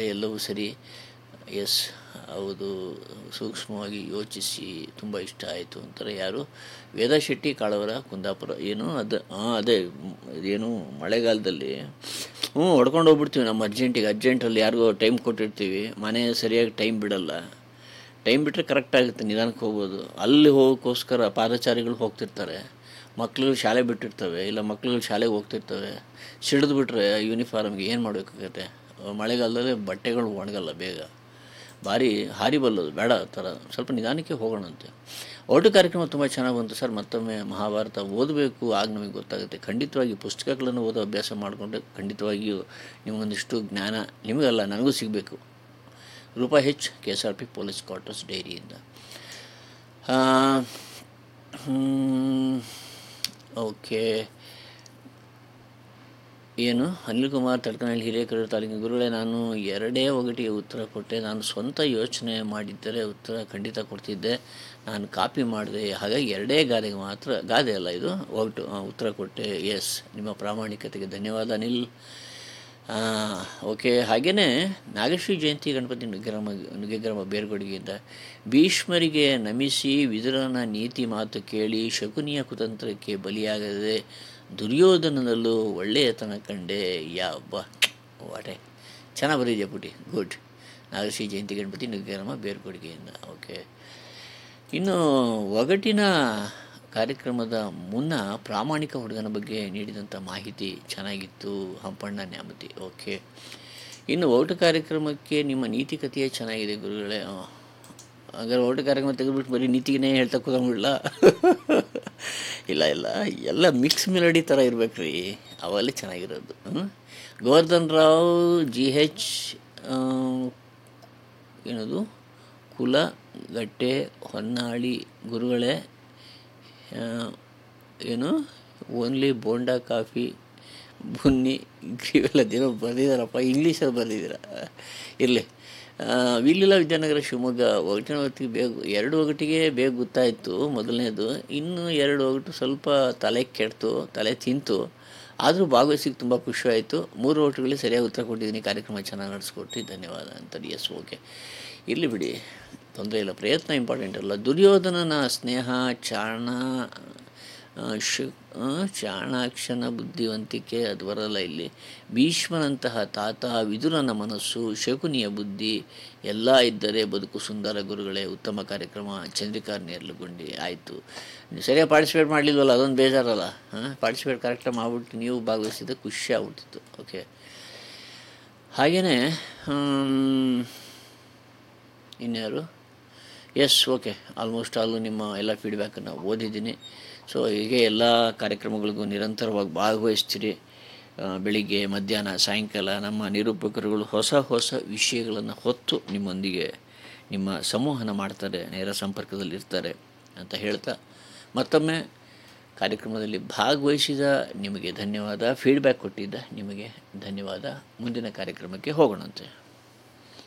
ಎಲ್ಲವೂ ಸರಿ ಎಸ್ ಹೌದು ಸೂಕ್ಷ್ಮವಾಗಿ ಯೋಚಿಸಿ ತುಂಬ ಇಷ್ಟ ಆಯಿತು ಅಂತಾರೆ ಯಾರು ವೇದ ಶೆಟ್ಟಿ ಕಾಳವರ ಕುಂದಾಪುರ ಏನು ಅದು ಹಾಂ ಅದೇ ಮ್, ಏನು ಮಳೆಗಾಲದಲ್ಲಿ ಹ್ಞೂ ಹೊಡ್ಕೊಂಡು ಹೋಗ್ಬಿಡ್ತೀವಿ ನಮ್ಮ ಅರ್ಜೆಂಟಿಗೆ ಅರ್ಜೆಂಟಲ್ಲಿ ಯಾರಿಗೋ ಟೈಮ್ ಕೊಟ್ಟಿರ್ತೀವಿ ಮನೆ ಸರಿಯಾಗಿ ಟೈಮ್ ಬಿಡಲ್ಲ ಟೈಮ್ ಬಿಟ್ಟರೆ ಕರೆಕ್ಟ್ ಆಗುತ್ತೆ ನಿಧಾನಕ್ಕೆ ಹೋಗ್ಬೋದು ಅಲ್ಲಿ ಹೋಗೋಕ್ಕೋಸ್ಕರ ಪಾದಚಾರಿಗಳು ಹೋಗ್ತಿರ್ತಾರೆ ಮಕ್ಳುಗಳು ಶಾಲೆ ಬಿಟ್ಟಿರ್ತವೆ ಇಲ್ಲ ಮಕ್ಳುಗಳು ಶಾಲೆಗೆ ಹೋಗ್ತಿರ್ತವೆ ಸಿಡಿದು ಬಿಟ್ರೆ ಯೂನಿಫಾರ್ಮ್ಗೆ ಏನು ಮಾಡಬೇಕಾಗತ್ತೆ ಮಳೆಗಾಲದಲ್ಲಿ ಬಟ್ಟೆಗಳು ಒಣಗಲ್ಲ ಬೇಗ ಭಾರಿ ಹಾರಿ ಬಲ್ಲದು ಬೇಡ ಆ ಥರ ಸ್ವಲ್ಪ ನಿಧಾನಕ್ಕೆ ಹೋಗೋಣಂತೆ ಒಟ್ಟು ಕಾರ್ಯಕ್ರಮ ತುಂಬ ಚೆನ್ನಾಗಿ ಬಂತು ಸರ್ ಮತ್ತೊಮ್ಮೆ ಮಹಾಭಾರತ ಓದಬೇಕು ಆಗ ನಮಗೆ ಗೊತ್ತಾಗುತ್ತೆ ಖಂಡಿತವಾಗಿ ಪುಸ್ತಕಗಳನ್ನು ಓದೋ ಅಭ್ಯಾಸ ಮಾಡಿಕೊಂಡ್ರೆ ಖಂಡಿತವಾಗಿಯೂ ನಿಮಗೊಂದಿಷ್ಟು ಜ್ಞಾನ ನಿಮಗಲ್ಲ ನನಗೂ ಸಿಗಬೇಕು Roopa H K S R P police quarters ಡೈರಿಯಿಂದ ಓಕೆ ಏನು ಅನಿಲ್ ಕುಮಾರ್ ತಡ್ಕನಹಳ್ಳಿ ಹಿರೇಕೆರೂರು ತಾಲೂಕಿನ ಗುರುಗಳೇ ನಾನು ಎರಡೇ ಒಗಟಿಗೆ ಉತ್ತರ ಕೊಟ್ಟೆ ನಾನು ಸ್ವಂತ ಯೋಚನೆ ಮಾಡಿದ್ದರೆ ಉತ್ತರ ಖಂಡಿತ ಕೊಡ್ತಿದ್ದೆ ನಾನು ಕಾಪಿ ಮಾಡಿದೆ ಹಾಗಾಗಿ ಎರಡೇ ಗಾದೆಗೆ ಮಾತ್ರ ಗಾದೆ ಅಲ್ಲ ಇದು ಒಗಟು ಆ, ಉತ್ತರ ಕೊಟ್ಟೆ ಎಸ್ ನಿಮ್ಮ ಪ್ರಾಮಾಣಿಕತೆಗೆ ಧನ್ಯವಾದ ಅನಿಲ್ ಆ, ಓಕೆ ಹಾಗೆಯೇ ನಾಗಶ್ರೀ ಜಯಂತಿ ಗಣಪತಿ ನುಗ್ಗೆಗ್ರಾಮ ನುಗ್ಗೆಗ್ರಾಮ ಬೇರ್ಗೊಡಿಗೆಯಿಂದ ಭೀಷ್ಮರಿಗೆ ನಮಿಸಿ ವಿದುರನ ನೀತಿ ಮಾತು ಕೇಳಿ ಶಕುನಿಯ ಕುತಂತ್ರಕ್ಕೆ ಬಲಿಯಾಗದೆ ದುರ್ಯೋಧನದಲ್ಲೂ ಒಳ್ಳೆಯತನ ಕಂಡೆ ಯಾಬ್ಬ ವಾಟೆ ಚೆನ್ನಾಗಿ ಬರೀದ್ಯಾ ಪುಟಿ ಗುಡ್ ನಾಗಶ್ರೀ ಜಯಂತಿ ಗಣಪತಿ ನುಗ್ಗೆಗ್ರಾಮ ಬೇರ್ಗೊಡಿಗೆಯಿಂದ ಓಕೆ ಇನ್ನು ಒಗಟಿನ ಕಾರ್ಯಕ್ರಮದ ಮುನ್ನ ಪ್ರಾಮಾಣಿಕ ಹುಡುಗನ ಬಗ್ಗೆ ನೀಡಿದಂಥ ಮಾಹಿತಿ ಚೆನ್ನಾಗಿತ್ತು ಹಂಪಣ್ಣ ನ್ಯಾಮತಿ ಓಕೆ ಇನ್ನು ಓಟ ಕಾರ್ಯಕ್ರಮಕ್ಕೆ ನಿಮ್ಮ ನೀತಿ ಕಥೆಯೇ ಚೆನ್ನಾಗಿದೆ ಗುರುಗಳೇ ಆ. ಹಾಗಾದ್ರೆ ಓಟ ಕಾರ್ಯಕ್ರಮ ತೆಗೆದುಬಿಟ್ಟು ಬರೀ ನೀತಿನೇ ಹೇಳ್ತಾ ಕೂತ್ಕೊಂಡ್ಬಿಡ್ಲ ಇಲ್ಲ ಇಲ್ಲ ಎಲ್ಲ ಮಿಕ್ಸ್ ಮೆಲಡಿ ಥರ ಇರ್ಬೇಕು ರೀ ಅವಲ್ಲಿ ಚೆನ್ನಾಗಿರೋದು ಹ್ಮ್? ಗೋವರ್ಧನ್ ರಾವ್ ಜಿ ಹೆಚ್ ಏನದು ಕುಲಗಟ್ಟೆ ಹೊನ್ನಾಳಿ ಗುರುಗಳೇ ಆ, ಏನು ಓನ್ಲಿ ಬೋಂಡಾ ಕಾಫಿ ಬುನ್ನಿ ಇವೆಲ್ಲ ದಿನ ಬರೆದಿದ್ದಾರಪ್ಪ ಇಂಗ್ಲೀಷಲ್ಲಿ ಬರೆದಿದ್ದೀರ ಇರಲಿ ವಿಲ್ಲಿಲ ವಿದ್ಯಾನಗರ ಶಿವಮೊಗ್ಗ ಒಗಟಿನ ಹೊತ್ತಿಗೆ ಬೇಗ ಎರಡು ಒಗಟಿಗೆ ಬೇಗ ಗೊತ್ತಾಯಿತು ಮೊದಲನೇದು ಇನ್ನು ಎರಡು ಒಗಟು ಸ್ವಲ್ಪ ತಲೆ ಕೆಡ್ತು ತಲೆ ತಿಂತು ಆದರೂ ಭಾಗವಹಿಸಿಗೆ ತುಂಬ ಖುಷಿ ಆಯಿತು ಮೂರು ಒಗಟುಗಳಿಗೆ ಸರಿಯಾಗಿ ಉತ್ತರ ಕೊಟ್ಟಿದ್ದೀನಿ ಕಾರ್ಯಕ್ರಮ ಚೆನ್ನಾಗಿ ನಡೆಸ್ಕೊಟ್ರಿ ಧನ್ಯವಾದ ಅಂತ ಎಸ್ ಓಕೆ ಇರಲಿ ಬಿಡಿ ತೊಂದರೆ ಇಲ್ಲ ಪ್ರಯತ್ನ ಇಂಪಾರ್ಟೆಂಟ್ ಅಲ್ಲ ದುರ್ಯೋಧನನ ಸ್ನೇಹ ಚಾಣ ಆ, ಶು ಆ, ಚಾಣಾಕ್ಷನ ಬುದ್ಧಿವಂತಿಕೆ ಅದು ಬರಲ್ಲ ಇಲ್ಲಿ ಭೀಷ್ಮನಂತಹ ತಾತ ವಿದುರನ ಮನಸ್ಸು ಶಕುನಿಯ ಬುದ್ಧಿ ಎಲ್ಲ ಇದ್ದರೆ ಬದುಕು ಸುಂದರ ಗುರುಗಳೇ ಉತ್ತಮ ಕಾರ್ಯಕ್ರಮ ಚಂದ್ರಿಕಾ ನೇರ್ಲುಗುಂಡಿ ಆಯಿತು ನೀವು ಸರಿಯಾಗಿ ಪಾರ್ಟಿಸಿಪೇಟ್ ಮಾಡಲಿಲ್ವಲ್ಲ ಅದೊಂದು ಬೇಜಾರಲ್ಲ ಹಾಂ ಪಾರ್ಟಿಸಿಪೇಟ್ ಕರೆಕ್ಟಾಗಿ ಮಾಡ್ಬಿಟ್ಟು ನೀವು ಭಾಗವಹಿಸಿದ ಖುಷಿ ಆಗ್ಬಿಡ್ತಿತ್ತು ಓಕೆ ಹಾಗೆಯೇ ಇನ್ಯಾರು ಎಸ್ ಓಕೆ ಆಲ್ಮೋಸ್ಟ್ ಆಲು ನಿಮ್ಮ ಎಲ್ಲ ಫೀಡ್ಬ್ಯಾಕನ್ನು ಓದಿದ್ದೀನಿ ಸೊ ಹೀಗೆ ಎಲ್ಲ ಕಾರ್ಯಕ್ರಮಗಳಿಗೂ ನಿರಂತರವಾಗಿ ಭಾಗವಹಿಸ್ತೀರಿ ಆ, ಬೆಳಿಗ್ಗೆ ಮಧ್ಯಾಹ್ನ ಸಾಯಂಕಾಲ ನಮ್ಮ ನಿರೂಪಕರುಗಳು ಹೊಸ ಹೊಸ ವಿಷಯಗಳನ್ನು ಹೊತ್ತು ನಿಮ್ಮೊಂದಿಗೆ ನಿಮ್ಮ ಸಂವಹನ ಮಾಡ್ತಾರೆ ನೇರ ಸಂಪರ್ಕದಲ್ಲಿ ಇರ್ತಾರೆ ಅಂತ ಹೇಳ್ತಾ ಮತ್ತೊಮ್ಮೆ ಕಾರ್ಯಕ್ರಮದಲ್ಲಿ ಭಾಗವಹಿಸಿದ ನಿಮಗೆ ಧನ್ಯವಾದ ಫೀಡ್ಬ್ಯಾಕ್ ಕೊಟ್ಟಿದ್ದ ನಿಮಗೆ ಧನ್ಯವಾದ ಮುಂದಿನ ಕಾರ್ಯಕ್ರಮಕ್ಕೆ ಹೋಗೋಣಂತೆ